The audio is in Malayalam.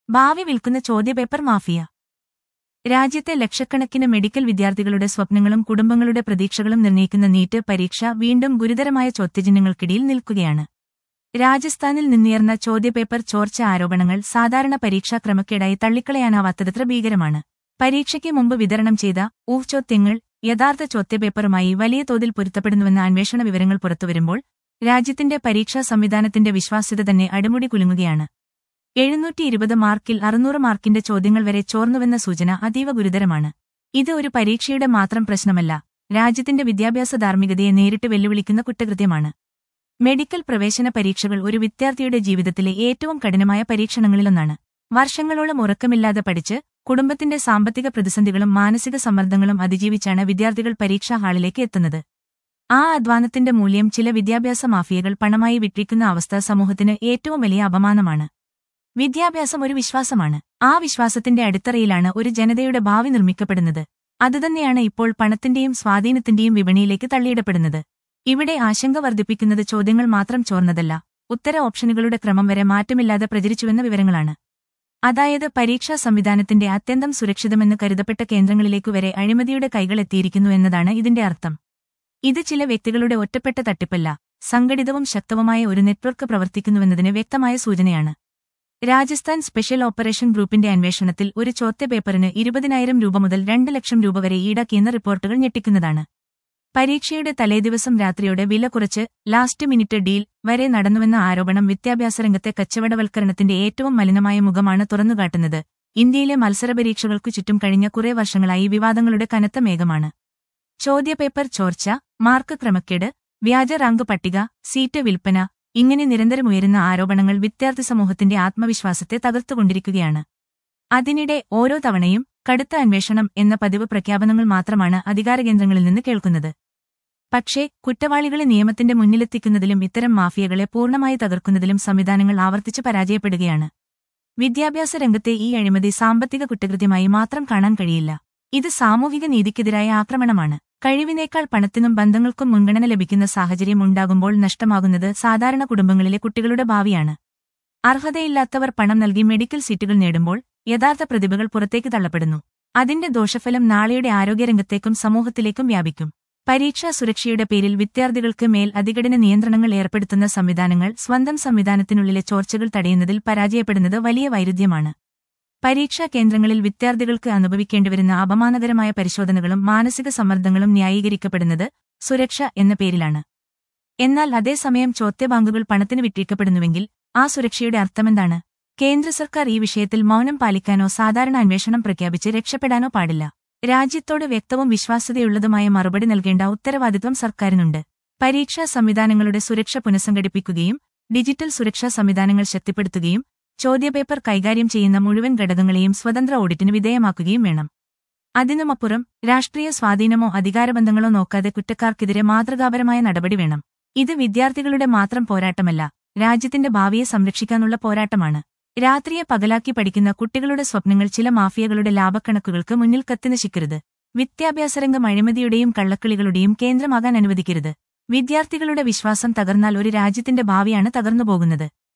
ഭാവി വിൽക്കുന്ന ചോദ്യപേപ്പർ മാഫിയ രാജ്യത്തെ ലക്ഷക്കണക്കിന് മെഡിക്കൽ വിദ്യാർത്ഥികളുടെ സ്വപ്നങ്ങളും കുടുംബങ്ങളുടെ പ്രതീക്ഷകളും നിർണ്ണയിക്കുന്ന നീറ്റ് പരീക്ഷ വീണ്ടും ഗുരുതരമായ ചോദ്യചിഹ്നങ്ങൾക്കിടയിൽ നിൽക്കുകയാണ് രാജസ്ഥാനിൽ നിന്നുയർന്ന ചോദ്യപേപ്പർ ചോർച്ച ആരോപണങ്ങൾ സാധാരണ പരീക്ഷാ ക്രമക്കേടായി തള്ളിക്കളയാനാവാത്തതത്ര ഭീകരമാണ് പരീക്ഷയ്ക്ക് മുമ്പ് വിതരണം ചെയ്ത ഊഹ് ചോദ്യങ്ങൾ യഥാർത്ഥ ചോദ്യപേപ്പറുമായി വലിയ തോതിൽ പൊരുത്തപ്പെടുന്നുവെന്ന അന്വേഷണ വിവരങ്ങൾ പുറത്തുവരുമ്പോൾ രാജ്യത്തിന്റെ പരീക്ഷാ സംവിധാനത്തിന്റെ വിശ്വാസ്യത തന്നെ അടിമുടി കുലുങ്ങുകയാണ് എഴുന്നൂറ്റി ഇരുപത് മാർക്കിൽ അറുന്നൂറ് മാർക്കിന്റെ ചോദ്യങ്ങൾ വരെ ചോർന്നുവെന്ന സൂചന അതീവ ഗുരുതരമാണ് ഇത് ഒരു പരീക്ഷയുടെ മാത്രം പ്രശ്നമല്ല രാജ്യത്തിന്റെ വിദ്യാഭ്യാസ ധാർമ്മികതയെ നേരിട്ട് വെല്ലുവിളിക്കുന്ന കുറ്റകൃത്യമാണ് മെഡിക്കൽ പ്രവേശന പരീക്ഷകൾ ഒരു വിദ്യാർത്ഥിയുടെ ജീവിതത്തിലെ ഏറ്റവും കഠിനമായ പരീക്ഷണങ്ങളിലൊന്നാണ് വർഷങ്ങളോളം ഉറക്കമില്ലാതെ പഠിച്ച് കുടുംബത്തിന്റെ സാമ്പത്തിക പ്രതിസന്ധികളും മാനസിക സമ്മർദ്ദങ്ങളും അതിജീവിച്ചാണ് വിദ്യാർത്ഥികൾ പരീക്ഷാ ഹാളിലേക്ക് എത്തുന്നത് ആ അധ്വാനത്തിന്റെ മൂല്യം ചില വിദ്യാഭ്യാസ മാഫിയകൾ പണമായി വിട്ടിരിക്കുന്ന അവസ്ഥ സമൂഹത്തിന് ഏറ്റവും വലിയ അപമാനമാണ് വിദ്യാഭ്യാസം ഒരു വിശ്വാസമാണ് ആ വിശ്വാസത്തിന്റെ അടിത്തറയിലാണ് ഒരു ജനതയുടെ ഭാവി നിർമ്മിക്കപ്പെടുന്നത് അതുതന്നെയാണ് ഇപ്പോൾ പണത്തിന്റെയും സ്വാധീനത്തിന്റെയും വിപണിയിലേക്ക് തള്ളിയിടപ്പെടുന്നത് ഇവിടെ ആശങ്ക വർദ്ധിപ്പിക്കുന്നത് ചോദ്യങ്ങൾ മാത്രം ചോർന്നതല്ല ഉത്തര ഓപ്ഷനുകളുടെ ക്രമം വരെ മാറ്റമില്ലാതെ പ്രചരിച്ചുവെന്ന വിവരങ്ങളാണ് അതായത് പരീക്ഷാ സംവിധാനത്തിന്റെ അത്യന്തം സുരക്ഷിതമെന്ന് കരുതപ്പെട്ട കേന്ദ്രങ്ങളിലേക്കു വരെ അഴിമതിയുടെ കൈകളെത്തിയിരിക്കുന്നു എന്നതാണ് ഇതിന്റെ അർത്ഥം ഇത് ചില വ്യക്തികളുടെ ഒറ്റപ്പെട്ട തട്ടിപ്പല്ല സംഘടിതവും ശക്തവുമായ ഒരു നെറ്റ്വർക്ക് പ്രവർത്തിക്കുന്നുവെന്നതിന് വ്യക്തമായ സൂചനയാണ് രാജസ്ഥാൻ സ്പെഷ്യൽ ഓപ്പറേഷൻ ഗ്രൂപ്പിന്റെ അന്വേഷണത്തിൽ ഒരു ചോദ്യപേപ്പറിന് ഇരുപതിനായിരം രൂപ മുതൽ രണ്ട് ലക്ഷം രൂപ വരെ ഈടാക്കിയെന്ന റിപ്പോർട്ടുകൾ ഞെട്ടിക്കുന്നതാണ് പരീക്ഷയുടെ തലേദിവസം രാത്രിയോടെ വില കുറച്ച് ലാസ്റ്റ് മിനിറ്റ് ഡീൽ വരെ നടന്നുവെന്ന ആരോപണം വിദ്യാഭ്യാസ രംഗത്തെ കച്ചവടവൽക്കരണത്തിന്റെ ഏറ്റവും മലിനമായ മുഖമാണ് തുറന്നുകാട്ടുന്നത് ഇന്ത്യയിലെ മത്സരപരീക്ഷകൾക്കു ചുറ്റും കഴിഞ്ഞ കുറേ വർഷങ്ങളായി വിവാദങ്ങളുടെ കനത്ത മേഘമാണ് ചോദ്യപേപ്പർ ചോർച്ച മാർക്ക് ക്രമക്കേട് വ്യാജ റാങ്ക് പട്ടിക സീറ്റ് വിൽപ്പന ഇങ്ങനെ നിരന്തരമുയരുന്ന ആരോപണങ്ങൾ വിദ്യാർത്ഥി സമൂഹത്തിന്റെ ആത്മവിശ്വാസത്തെ തകർത്തുകൊണ്ടിരിക്കുകയാണ് അതിനിടെ ഓരോ തവണയും കടുത്ത അന്വേഷണം എന്ന പതിവ് പ്രഖ്യാപനങ്ങൾ മാത്രമാണ് അധികാരകേന്ദ്രങ്ങളിൽ നിന്ന് കേൾക്കുന്നത് പക്ഷേ കുറ്റവാളികളെ നിയമത്തിന്റെ മുന്നിലെത്തിക്കുന്നതിലും ഇത്തരം മാഫിയകളെ പൂർണ്ണമായി തകർക്കുന്നതിലും സംവിധാനങ്ങൾ ആവർത്തിച്ച് പരാജയപ്പെടുകയാണ് വിദ്യാഭ്യാസ രംഗത്തെ ഈ അഴിമതി സാമ്പത്തിക കുറ്റകൃത്യമായി മാത്രം കാണാൻ കഴിയില്ല ഇത് സാമൂഹിക നീതിക്കെതിരായ ആക്രമണമാണ് കഴിവിനേക്കാൾ പണത്തിനും ബന്ധങ്ങൾക്കും മുൻഗണന ലഭിക്കുന്ന സാഹചര്യം ഉണ്ടാകുമ്പോൾ നഷ്ടമാകുന്നത് സാധാരണ കുടുംബങ്ങളിലെ കുട്ടികളുടെ ഭാവിയാണ് അർഹതയില്ലാത്തവർ പണം നൽകി മെഡിക്കൽ സീറ്റുകൾ നേടുമ്പോൾ യഥാർത്ഥ പ്രതിഭകൾ പുറത്തേക്ക് തള്ളപ്പെടുന്നു അതിന്റെ ദോഷഫലം നാളെയുടെ ആരോഗ്യരംഗത്തേക്കും സമൂഹത്തിലേക്കും വ്യാപിക്കും പരീക്ഷാ സുരക്ഷയുടെ പേരിൽ വിദ്യാർത്ഥികൾക്ക് മേൽ അതികഠിന നിയന്ത്രണങ്ങൾ ഏർപ്പെടുത്തുന്ന സംവിധാനങ്ങൾ സ്വന്തം സംവിധാനത്തിനുള്ളിലെ ചോർച്ചകൾ തടയുന്നതിൽ പരാജയപ്പെടുന്നത് വലിയ വൈരുദ്ധ്യമാണ് പരീക്ഷാ കേന്ദ്രങ്ങളിൽ വിദ്യാർത്ഥികൾക്ക് അനുഭവിക്കേണ്ടിവരുന്ന അപമാനകരമായ പരിശോധനകളും മാനസിക സമ്മർദ്ദങ്ങളും ന്യായീകരിക്കപ്പെടുന്നത് സുരക്ഷ എന്ന പേരിലാണ് എന്നാൽ അതേസമയം ചോദ്യബാങ്കുകൾ പണത്തിന് വിട്ടിരിക്കപ്പെടുന്നുവെങ്കിൽ ആ സുരക്ഷയുടെ അർത്ഥമെന്താണ് കേന്ദ്ര സർക്കാർ ഈ വിഷയത്തിൽ മൗനം പാലിക്കാനോ സാധാരണ അന്വേഷണം പ്രഖ്യാപിച്ച് രക്ഷപ്പെടാനോ പാടില്ല രാജ്യത്തോട് വ്യക്തവും വിശ്വാസ്യതയുള്ളതുമായ മറുപടി നൽകേണ്ട ഉത്തരവാദിത്വം സർക്കാരിനുണ്ട് പരീക്ഷാ സംവിധാനങ്ങളുടെ സുരക്ഷ പുനഃസംഘടിപ്പിക്കുകയും ഡിജിറ്റൽ സുരക്ഷാ സംവിധാനങ്ങൾ ശക്തിപ്പെടുത്തുകയും ചോദ്യപേപ്പർ കൈകാര്യം ചെയ്യുന്ന മുഴുവൻ ഘടകങ്ങളെയും സ്വതന്ത്ര ഓഡിറ്റിന് വിധേയമാക്കുകയും വേണം അതിനുമപ്പുറം രാഷ്ട്രീയ സ്വാധീനമോ അധികാരബന്ധങ്ങളോ നോക്കാതെ കുറ്റക്കാർക്കെതിരെ മാതൃകാപരമായ നടപടി വേണം ഇത് വിദ്യാർത്ഥികളുടെ മാത്രം പോരാട്ടമല്ല രാജ്യത്തിന്റെ ഭാവിയെ സംരക്ഷിക്കാനുള്ള പോരാട്ടമാണ് രാത്രിയെ പകലാക്കി പഠിക്കുന്ന കുട്ടികളുടെ സ്വപ്നങ്ങൾ ചില മാഫിയകളുടെ ലാഭക്കണക്കുകൾക്ക് മുന്നിൽ കത്തിനശിക്കരുത് വിദ്യാഭ്യാസരംഗം അഴിമതിയുടെയും കള്ളക്കളികളുടെയും കേന്ദ്രമാകാൻ അനുവദിക്കരുത് വിദ്യാർത്ഥികളുടെ വിശ്വാസം തകർന്നാൽ ഒരു രാജ്യത്തിന്റെ ഭാവിയാണ് തകർന്നുപോകുന്നത്